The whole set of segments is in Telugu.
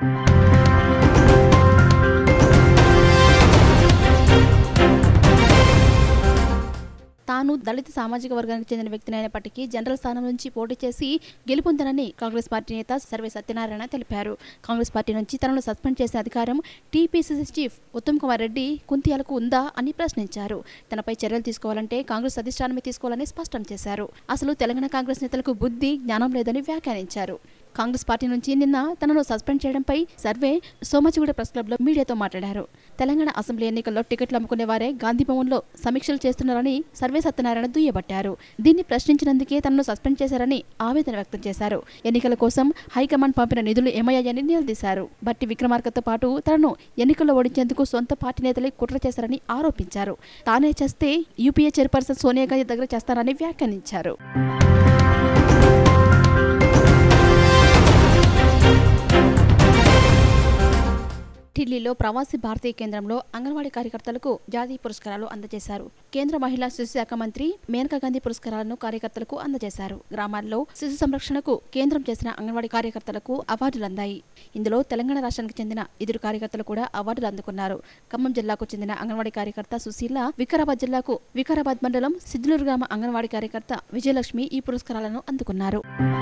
తాను దళిత సామాజిక వర్గానికి చెందిన వ్యక్తినైనప్పటికీ జనరల్ స్థానం నుంచి పోటీ చేసి గెలుపొందనని కాంగ్రెస్ పార్టీ నేత సర్వే సత్యనారాయణ తెలిపారు కాంగ్రెస్ పార్టీ నుంచి తనను సస్పెండ్ చేసే అధికారం టీపీసీసీ చీఫ్ ఉత్తమ్ కుమార్ రెడ్డి కుంతియాలకు ఉందా అని ప్రశ్నించారు తనపై చర్యలు తీసుకోవాలంటే కాంగ్రెస్ అధిష్టానమే తీసుకోవాలని స్పష్టం చేశారు అసలు తెలంగాణ కాంగ్రెస్ నేతలకు బుద్ధి జ్ఞానం లేదని వ్యాఖ్యానించారు కాంగ్రెస్ పార్టీ నుంచి నిన్న తనను సస్పెండ్ చేయడంపై సర్వే సోమాజిగూడ ప్రెస్ క్లబ్ లో మీడియాతో మాట్లాడారు తెలంగాణ అసెంబ్లీ ఎన్నికల్లో టికెట్లు అమ్ముకునే వారే గాంధీ భవన్ లో సమీక్షలు చేస్తున్నారని సర్వే సత్యనారాయణ దుయ్యబట్టారు దీన్ని ప్రశ్నించినందుకే తనను సస్పెండ్ చేశారని ఆవేదన వ్యక్తం చేశారు ఎన్నికల కోసం హైకమాండ్ పంపిన నిధులు ఏమయ్యాయని నిలదీశారు బట్టి విక్రమార్కతో పాటు తనను ఎన్నికల్లో ఓడించేందుకు సొంత పార్టీ నేతలే కుట్ర చేశారని ఆరోపించారు తానే చేస్తే యూపీఏ చైర్పర్సన్ సోనియా గాంధీ దగ్గర చేస్తారని వ్యాఖ్యానించారు ఢిల్లీలో ప్రవాసీ భారతీయ కేంద్రంలో అంగన్వాడీ కార్యకర్తలకు జాతీయ పురస్కారాలు అందజేశారు కేంద్ర మహిళా శిశు శాఖ మంత్రి మేనకా గాంధీ పురస్కారాలను కార్యకర్తలకు అందజేశారు గ్రామాల్లో శిశు సంరక్షణకు కేంద్రం చేసిన అంగన్వాడీ కార్యకర్తలకు అవార్డులు అందాయి ఇందులో తెలంగాణ రాష్ట్రానికి చెందిన ఇద్దరు కార్యకర్తలు కూడా అవార్డులు అందుకున్నారు ఖమ్మం జిల్లాకు చెందిన అంగన్వాడీ కార్యకర్త సుశీల వికారాబాద్ జిల్లాకు వికారాబాద్ మండలం సిద్దులూరు గ్రామ అంగన్వాడీ కార్యకర్త విజయలక్ష్మి ఈ పురస్కారాలను అందుకున్నారు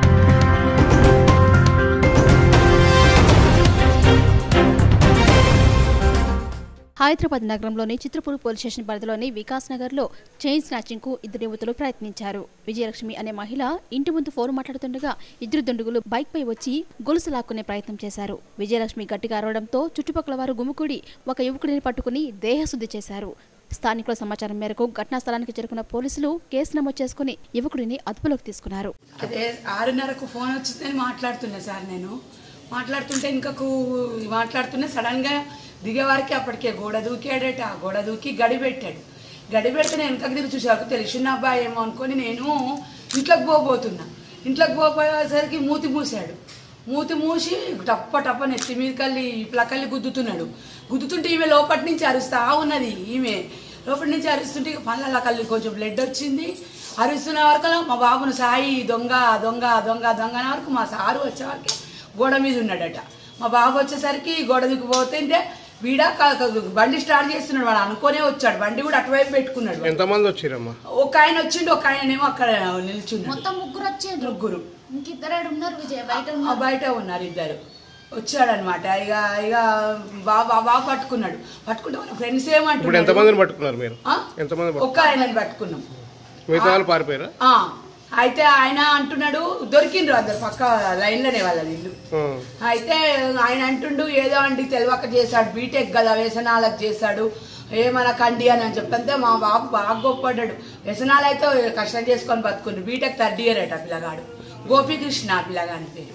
హైదరాబాద్ నగరంలోని చిత్రపూర్ పోలీస్ స్టేషన్ పరిధిలోని వికాస్ నగర్ లో చైన్ స్నాచింగ్ కు ఇద్దరు యువతులు ప్రయత్నించారు విజయలక్ష్మి అనే మహిళ ఇంటి ముందు ఫోన్ మాట్లాడుతుండగా ఇద్దరు దుండుగులు బైక్ పై వచ్చి గొలుసు లాక్కునే ప్రయత్నం చేశారు విజయలక్ష్మి గట్టిగా అరవడంతో చుట్టుపక్కల వారు గుమికూడి ఒక యువకుడిని పట్టుకుని దేహశుద్ధి చేశారు స్థానికుల సమాచారం మేరకు ఘటనా స్థలానికి చేరుకున్న పోలీసులు కేసు నమోదు చేసుకుని యువకుడిని అదుపులోకి తీసుకున్నారు అదే ఆరున్నరకు ఫోన్ వచ్చిందని మాట్లాడుతున్నా సార్ నేను మాట్లాడుతుంటే ఇంకకు మాట్లాడుతున్నా సడన్గా దిగేవారికి అప్పటికే గోడ దూకాడట ఆ గోడ దూకి గడి పెట్టాడు గడి పెడితే నేను వెనకకి తిరిగి చూసాకు తెలిసిన అబ్బాయి ఏమో అనుకొని నేను ఇంట్లోకి పోబోతున్నా ఇంట్లోకి పోయేసరికి మూతి మూసాడు మూతి మూసి టప్ప టప్ప నెత్తి మీదకల్లి పిల్లకల్లి గుద్దుతున్నాడు గుద్దుతుంటే ఈమె లోపటి నుంచి అరుస్తా ఉన్నది ఈమె లోపటి నుంచి అరుస్తుంటే ఇక పళ్ళ కల్లి కొంచెం బ్లడ్ వచ్చింది అరుస్తున్న వరకు మా బాబును సాయి దొంగ దొంగ దొంగ దొంగ అనే వరకు మా సారు వచ్చే వరకు గోడ మీద ఉన్నాడట మా బాబు వచ్చేసరికి గోడ దిగిపోతుంటే వీడ క- క- బండి స్టార్ట్ చేస్తున్నాడు వాడు అనుకోనే వచ్చాడు బండి కూడా అటువైపు పెట్టుకున్నాడు ఎంతమంది వచ్చిరమ్మా ఒక ఆయన వచ్చిండు ఒక ఆయనేమో అక్కడ నిల్చున్నాడు మొత్తం ముగ్గురు వచ్చేయండి ముగ్గురు ఇంకిద్దరు ఉన్నారు విజయ్ బయట ఆ ఉన్నారు బయట ఉన్నారు ఇద్దరు వచ్చాడనమాట ఇక ఇక బాబా బాగా పట్టుకున్నాడు పట్టుకుంటే వాళ్ళ ఫ్రెండ్స్ ఇప్పుడు ఏమంటున్నారు ఎంతమందిని పట్టుకున్నారు మీరు ఆ? ఎంతమంది పట్టు- ఒక్క ఆయనని పట్టుకున్నాం మిగతా వాళ్ళు పారిపోయారా ఆ, అయితే ఆయన అంటున్నాడు దొరికిండ్రు అందరు పక్క లైన్లోనే వాళ్ళది ఇల్లు ఆ. అయితే ఆయన అంటుండు ఏదో అండి తెలియక చేశాడు బీటెక్ కదా వ్యసనాలకు చేశాడు ఏమనకండి అని అని చెప్తే మా బాబు బాగా గొప్పపడ్డాడు వ్యసనాలు అయితే కష్టం చేసుకొని బతుకుండు బీటెక్ థర్డ్ ఇయర్ అట ఆ పిల్లగాడు గోపీకృష్ణ ఆ పిల్లగాని పేరు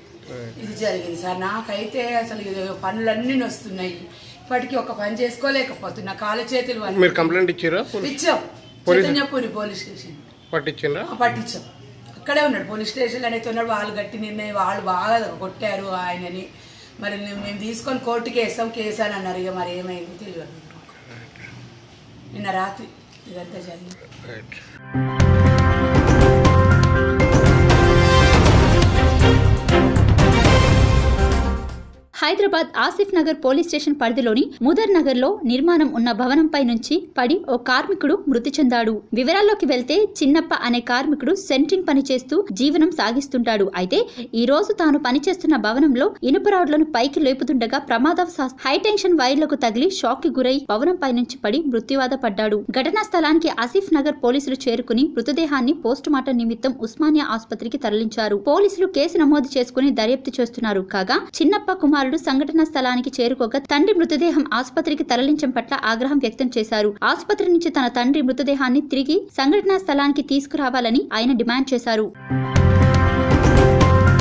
ఇది జరిగింది సార్ నాకైతే అసలు ఇది పనులన్నీ వస్తున్నాయి ఇప్పటికీ ఒక పని చేసుకోలేకపోతున్నా కాలు చేతులు వణికి- మీరు కంప్లైంట్ ఇచ్చారా ఇచ్చాం పోలీస్- చైతన్యపూరి పోలీస్ స్టేషన్ పట్టించిండ్రా ఆ, పట్టించాం అక్కడే ఉన్నాడు పోలీస్ స్టేషన్ అనేది ఉన్నాడు వాళ్ళు గట్టి నిర్ణయం వాళ్ళు బాగా కొట్టారు ఆయనని మరి మేము మేము తీసుకొని కోర్టుకి వేస్తాం కేసు అని అన్నారు ఇక మరి ఏమైంది తెలియదు మాకు. నిన్న రాత్రి ఇదంతా జరిగింది right Hyderabad Asif Nagar police station పరిధిలోని ముదర్ నగర్ లో నిర్మాణం ఉన్న భవనంపై నుంచి పడి ఓ కార్మికుడు మృతి చెందాడు వివరాల్లోకి వెళ్తే చిన్నప్ప అనే కార్మికుడు సెంట్రింగ్ పని చేస్తూ జీవనం సాగిస్తుంటాడు అయితే ఈ రోజు తాను పనిచేస్తున్న భవనంలో ఇనుప రాడ్లను పైకి లేపుతుండగా ప్రమాదవశాత్తు హైటెన్షన్ వైర్లకు తగిలి షాక్ కి గురై భవనంపై నుంచి పడి మృత్యువాత పడ్డాడు ఘటనా స్థలానికి ఆసిఫ్ నగర్ పోలీసులు చేరుకుని మృతదేహాన్ని పోస్ట్ మార్టం నిమిత్తం ఉస్మానియా ఆసుపత్రికి తరలించారు పోలీసులు కేసు నమోదు చేసుకుని దర్యాప్తు చేస్తున్నారు కాగా చిన్నప్ప కుమారుడు సంఘటనా స్థలానికి చేరుకోగా తండ్రి మృతదేహం ఆసుపత్రికి తరలించడం పట్ల ఆగ్రహం వ్యక్తం చేశారు ఆసుపత్రి నుంచి తన తండ్రి మృతదేహాన్ని తిరిగి సంఘటనా స్థలానికి తీసుకురావాలని ఆయన డిమాండ్ చేశారు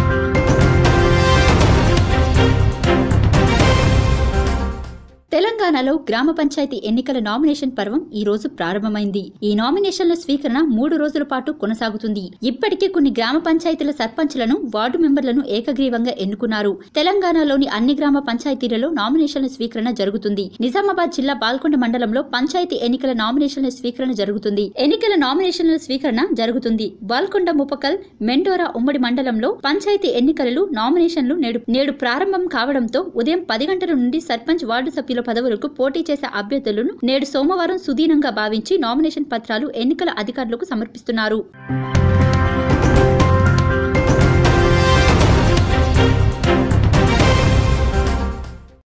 తెలంగాణ తెలంగాణలో గ్రామ పంచాయతీ ఎన్నికల నామినేషన్ పర్వం ఈ రోజు ప్రారంభమైంది ఈ నామినేషన్ల స్వీకరణ మూడు రోజుల పాటు కొనసాగుతుంది ఇప్పటికే కొన్ని గ్రామ పంచాయతీల సర్పంచ్లను వార్డు మెంబర్లను ఏకగ్రీవంగా ఎన్నుకున్నారు తెలంగాణలోని అన్ని గ్రామ పంచాయతీలలో నామినేషన్ల స్వీకరణ జరుగుతుంది నిజామాబాద్ జిల్లా బాల్కొండ మండలంలో పంచాయతీ ఎన్నికల నామినేషన్ల స్వీకరణ జరుగుతుంది ఎన్నికల నామినేషన్ల స్వీకరణ జరుగుతుంది బాల్కొండ ముపకల్ మెండోరా ఉమ్మడి మండలంలో పంచాయతీ ఎన్నికలలో నామినేషన్లు నేడు నేడు ప్రారంభం కావడంతో ఉదయం పది గంటల నుండి సర్పంచ్ వార్డు సభ్యుల పదవులకు పోటీ చేసే అభ్యర్థులను నేడు సోమవారం సుదీనంగా భావించి నామినేషన్ పత్రాలు ఎన్నికల అధికారులకు సమర్పిస్తున్నారు